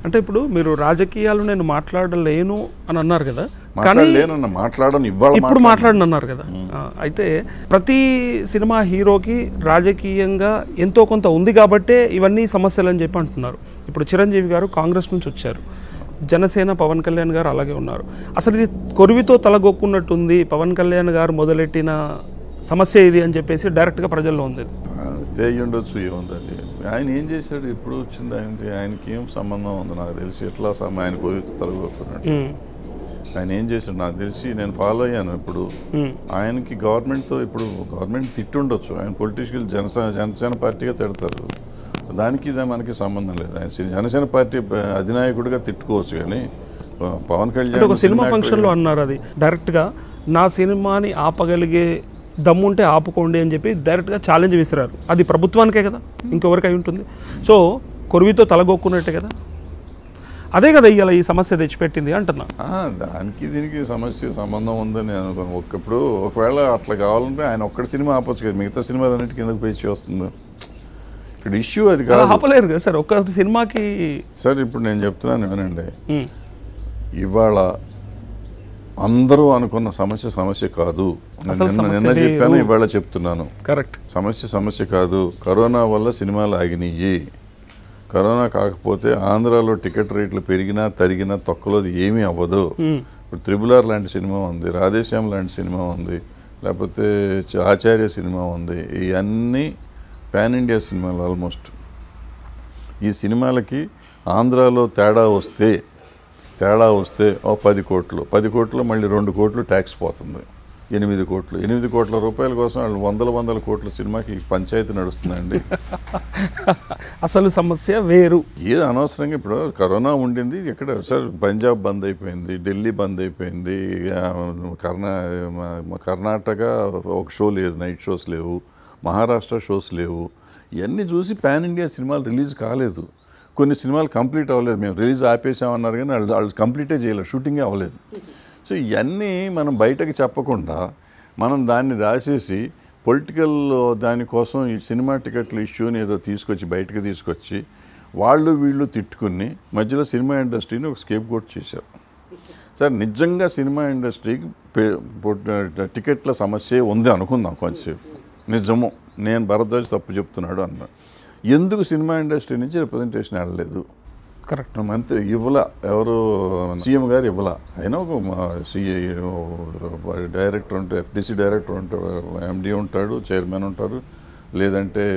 అంటే ఇప్పుడు మీరు రాజకీయాలు నేను మాట్లాడలేను అని అన్నారు కదా కానీ మాట్లాడలేనన్న మాట్లాడను ఇవాళ ఇప్పుడు మాట్లాడను. మాట్లాడనన్నారు కదా ఆ, అయితే ప్రతి సినిమా హీరోకి రాజకీయంగా ఎంతో కొంత ఉంది కాబట్టే ఇవన్నీ సమస్యలు అని చెప్పి అంటున్నారు ఇప్పుడు చిరంజీవి గారు కాంగ్రెస్ నుంచి వచ్చారు జనసేన పవన్ కళ్యాణ్ గారు అలాగే ఉన్నారు అసలు ఇది కొరివితో తలగొక్కున్నట్టుంది పవన్ కళ్యాణ్ గారు మొదలెట్టిన సమస్య ఇది అని చెప్పేసి డైరెక్ట్గా ప్రజల్లో ఉంది ఇది. అంతే అయ్యి ఉండొచ్చు ఏముంది అది ఆయన ఏం చేశాడు ఎప్పుడు వచ్చింది ఆయనకి ఆయనకి ఏం సంబంధం ఉంది నాకు తెలిసి ఎట్లా సమ- ఆయన కోరి తలగొక్కున్నాడు ఉమ్, ఆయన ఏం చేశాడు నాకు తెలిసి నేను ఫాలో అయ్యాను ఇప్పుడు ఉమ్, ఆయనకి గవర్నమెంట్తో ఇప్పుడు గవర్నమెంట్ తిట్టుండొచ్చు ఆయన పొలిటిషియల్ జనసేన జనసేన పార్టీగా తిడతారు దానికి ఇది మనకి సంబంధం లేదు ఆయన సి- జనసేన పార్టీ ప- అధినాయకుడిగా తిట్టుకోవచ్చు కానీ ఆ, పవన్ అంటే కళ్యాణ్ ఒక సినిమా సినిమా ఫంక్షన్లో అన్నారు అది డైరెక్ట్గా నా సినిమాని ఆపగలిగే దమ్ముంటే ఆపుకోండి అని చెప్పి డైరెక్ట్గా ఛాలెంజ్ విసిరారు అది ప్రభుత్వానికే కదా ఇంకెవరికి అయి ఉంటుంది సో కొరివితో తలగొక్కున్నట్టే కదా అదే కదా ఇవాళ ఈ సమస్య తెచ్చిపెట్టింది అంటున్నా ఆ, దానికి దీనికి సమస్య సంబంధం ఉందని నేను అనుకోను ఒక్కప్పుడు ఒకవేళ అట్లా కావాలంటే ఆయన ఒక్కటి సినిమా ఆపొచ్చు కదా మిగతా సినిమాలన్నిటికీ ఎందుకు పేచి వస్తుంది ఇక్కడ ఇష్యూ అది అలా కాదు ఆపలేరు కదా సార్ ఒక్క సినిమాకి సార్ ఇప్పుడు నేను చెప్తున్నాను వినండి ఉమ్, ఇవాళ అందరూ అనుకున్న సమస్య సమస్య కాదు నేను అసలు నిన్న సమస్య నిన్న చెప్పాను వేరు. ఇవాళ చెప్తున్నాను కరెక్ట్ సమస్య సమస్య కాదు కరోనా వల్ల సినిమాలు ఆగినాయి కరోనా కాకపోతే ఆంధ్రాలో టికెట్ రేట్లు పెరిగినా తరిగినా తొక్కలోది ఏమీ అవ్వదు ఉమ్, ఇప్పుడు త్రిబుల్ ఆర్ లాంటి సినిమా ఉంది రాధేశ్యామ్ లాంటి సినిమా ఉంది లేకపోతే చ- ఆచార్య సినిమా ఉంది ఇవన్నీ పాన్ ఇండియా సినిమాలు ఆల్మోస్ట్ ఈ సినిమాలకి ఆంధ్రాలో తేడా వస్తే తేడా వస్తే ఓ పది కోట్లు పది కోట్లు మళ్ళీ రెండు కోట్లు ట్యాక్స్ పోతుంది ఎనిమిది కోట్లు ఎనిమిది కోట్ల రూపాయల కోసం వాళ్ళు వందల వందల కోట్ల సినిమాకి పంచాయతీ నడుస్తుందండి అసలు సమస్య వేరు ఏది అనవసరంగా ఇప్పుడు కరోనా ఉండింది ఇక్కడ సార్ పంజాబ్ బంద్ అయిపోయింది ఢిల్లీ బంద్ అయిపోయింది ఆ, కర్ణా మ- కర్ణాటక ఒక షో లేదు నైట్ షోస్ లేవు మహారాష్ట్ర షోస్ లేవు ఇవన్నీ చూసి పాన్ ఇండియా సినిమాలు రిలీజ్ కాలేదు కొన్ని సినిమాలు కంప్లీట్ అవ్వలేదు మేము రిలీజ్ ఆపేసామన్నారు కానీ వాళ్ళు వాళ్ళు కంప్లీటే చేయలేదు షూటింగే అవ్వలేదు సో ఇవన్నీ మనం బయటకు చెప్పకుండా మనం దాన్ని దాచేసి పొలిటికల్ దానికోసం ఈ సినిమా టికెట్ల ఇష్యూని ఏదో తీసుకొచ్చి బయటకు తీసుకొచ్చి వాళ్ళు వీళ్ళు తిట్టుకుని మధ్యలో సినిమా ఇండస్ట్రీని ఒక స్కేప్ గోట్ చేశారు సార్ నిజంగా సినిమా ఇండస్ట్రీకి పే- పొట్- టికెట్ల సమస్య ఉంది అనుకుందాం కొంచెం నిజము నేను భరద్వాజ్ తప్పు చెప్తున్నాడు అన్న ఎందుకు సినిమా ఇండస్ట్రీ నుంచి రిప్రజెంటేషన్ వెళ్ళలేదు కరెక్ట్ మంత్రి ఇవ్వల ఎవరు సీఎం గారు ఇవ్వల అయినా ఒక సిఏ డైరెక్టర్ ఉంటాడు ఎఫ్డిసి డైరెక్టర్ ఉంటాడు ఎండి ఉంటాడు చైర్మన్ ఉంటారు లేదంటే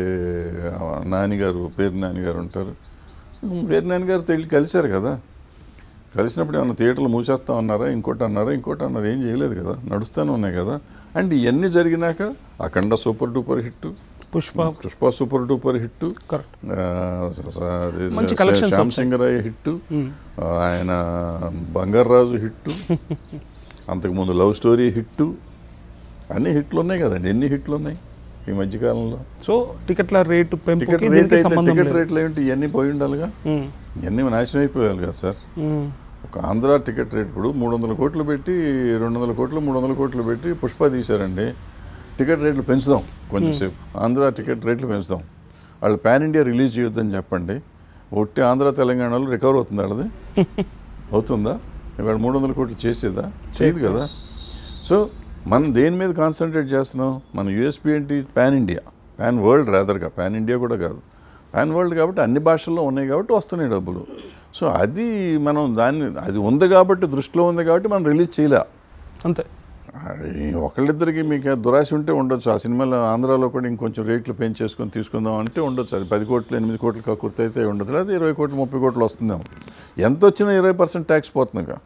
నానిగారు పేరు నానిగారు ఉంటారు పేరు నాన్నగారు తెలియ కలిశారు కదా కలిసినప్పుడు ఏమన్నా థియేటర్లు మూసేస్తా ఉన్నారా ఇంకోటి అన్నారా ఇంకోటి అన్నారు ఏం చేయలేదు కదా నడుస్తూనే ఉన్నాయి కదా అండ్ ఇవన్నీ జరిగినాక Akhanda super duper hit Pushpa Pushpa super duper hit correct ఆ, స- స- అది మంచి స- collections శ్యామ్ వచ్చాయి. సింగరాయ హిట్ ఆయన బంగారాజు హిట్ అంతకుముందు లవ్ స్టోరీ హిట్ అన్ని హిట్లు ఉన్నాయి కదండి ఎన్ని హిట్లు ఉన్నాయి ఈ మధ్యకాలంలో సో టికెట్ల రేటు టికెట్ పెంపుకి రేట్ దీనికి అయితే సంబంధం టికెట్ లేదు రేట్లు ఏంటి ఇవన్నీ పోయి ఉండాలిగా ఉమ్, ఇవన్నీ నాశనం అయిపోయాలి కదా సార్ ఉమ్, ఒక ఆంధ్ర టికెట్ రేట్ ఇప్పుడు మూడు వందల కోట్లు పెట్టి రెండు వందల కోట్లు మూడు వందల కోట్లు పెట్టి పుష్ప తీశారండి టికెట్ రేట్లు పెంచుదాం కొంచెంసేపు ఆంధ్ర టికెట్ రేట్లు పెంచుదాం వాళ్ళు పాన్ ఇండియా రిలీజ్ చేయొద్దని చెప్పండి ఒట్టి ఆంధ్ర తెలంగాణలో రికవర్ అవుతుంది వాళ్ళది అవుతుందా ఇవాళ మూడు వందల కోట్లు చేసేదా చేయదు కదా సో మనం దేని మీద కాన్సన్ట్రేట్ చేస్తున్నాం మన యూఎస్పీ ఏంటి పాన్ ఇండియా పాన్ వరల్డ్ రాదర్గా పాన్ ఇండియా కూడా కాదు పాన్ వరల్డ్ కాబట్టి అన్ని భాషల్లో ఉన్నాయి కాబట్టి వస్తున్నాయి డబ్బులు సో అది మనం దాన్ని అది ఉంది కాబట్టి దృష్టిలో ఉంది కాబట్టి మనం రిలీజ్ చేయలే అంతే అది ఒకళ్ళిద్దరికి మీకు దురాశ ఉంటే ఉండొచ్చు ఆ సినిమాలో ఆంధ్రాలో కూడా ఇంకొంచెం రేట్లు పెంచేసుకొని తీసుకుందాం అంటే ఉండొచ్చు అది పది కోట్లు ఎనిమిది కోట్లు కక్కుర్తి అయితే ఉండదు లేదా ఇరవై కోట్లు ముప్పై కోట్లు వస్తుందేమో ఎంత వచ్చినా ఇరవై పర్సెంట్ ట్యాక్స్ పోతుందిగా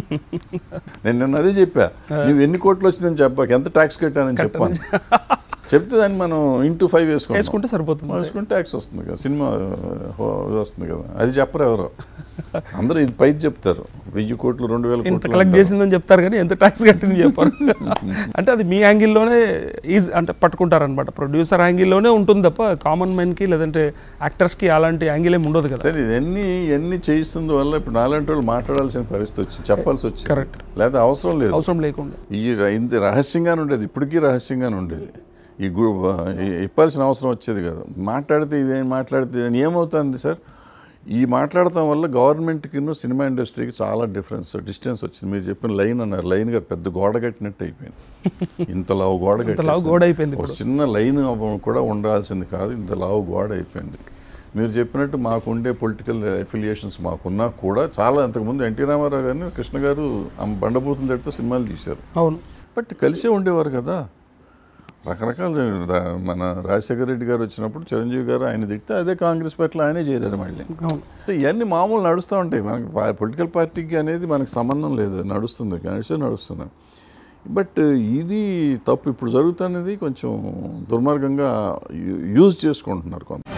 నేను నిన్న అదే చెప్పా నువ్వు ఎన్ని కోట్లు వచ్చిందని చెప్పాక ఎంత ట్యాక్స్ కట్టానని చెప్పాను చెప్తే దాన్ని మనం ఇంటూ ఫైవ్ వేసుకుంటాం వేసుకుంటే సరిపోతుంది వేసుకుంటే ట్యాక్స్ వస్తుంది కదా సినిమా హో- ఇది వస్తుంది కదా అది చెప్పరు ఎవరు అందరూ ఇది పైకి చెప్తారు వెయ్యి కోట్లు రెండు వేల ఇంత కోట్లు కలెక్ట్ అంటారు. చేసిందని చెప్తారు కానీ ఎంత ట్యాక్స్ కట్టింది చెప్పారు అంటే అది మీ యాంగిల్లోనే ఈజీ అంటే పట్టుకుంటారనమాట ప్రొడ్యూసర్ యాంగిల్లోనే ఉంటుంది తప్ప కామన్ మ్యాన్కి లేదంటే యాక్టర్స్కి అలాంటి యాంగిల్ ఏమి ఉండదు కదా సరే ఇవన్నీ ఇవన్నీ చేయిస్తుంది వల్ల ఇప్పుడు నాలాంటి వాళ్ళు మాట్లాడాల్సిన పరిస్థితి వచ్చింది చెప్పాల్సి వచ్చింది Correct. లేదా అవసరం లేదు అవసరం లేకుండా ఈ ర- ఇంత రహస్యంగానే ఉండేది ఇప్పటికీ రహస్యంగానే ఉండేది ఈ గ్రూప్ ఇప్పాల్సిన అవసరం వచ్చేది కదా మాట్లాడితే ఇదేం మాట్లాడితే ఇదేం ఏమవుతుంది సార్ ఈ మాట్లాడటం వల్ల గవర్నమెంట్కి సినిమా ఇండస్ట్రీకి చాలా డిఫరెన్స్ డిస్టెన్స్ వచ్చింది మీరు చెప్పిన లైన్ అన్నారు లైన్గా పెద్ద గోడ కట్టినట్టు అయిపోయింది ఇంత లావు గోడ లావు కట్టేసారు. గోడ అయిపోయింది ఒక ఇప్పుడు చిన్న లైన్ కూడా ఉండాల్సింది కాదు ఇంత లావు గోడ అయిపోయింది మీరు చెప్పినట్టు మాకుండే పొలిటికల్ అఫిలియేషన్స్ మాకున్నా కూడా చాలా అంతకుముందు ఎన్టీ రామారావు గారిని కృష్ణ గారు ఆ బండబూతులు తడితే సినిమాలు తీశారు అవును బట్ కలిసే ఉండేవారు కదా రకరకాల రా- మన రాజశేఖర రెడ్డి గారు వచ్చినప్పుడు చిరంజీవి గారు ఆయన తిడితే అదే కాంగ్రెస్ పార్టీలో ఆయనే చేరారు మళ్ళీ అవును సో ఇవన్నీ మామూలు నడుస్తూ ఉంటాయి మనకి పొలిటికల్ పార్టీకి అనేది మనకు సంబంధం లేదు నడుస్తుంది నడిచే నడుస్తున్నాయి బట్ ఇది తప్పు ఇప్పుడు జరుగుతున్నది కొంచెం దుర్మార్గంగా యూ- యూజ్ చేసుకుంటున్నారు కొంత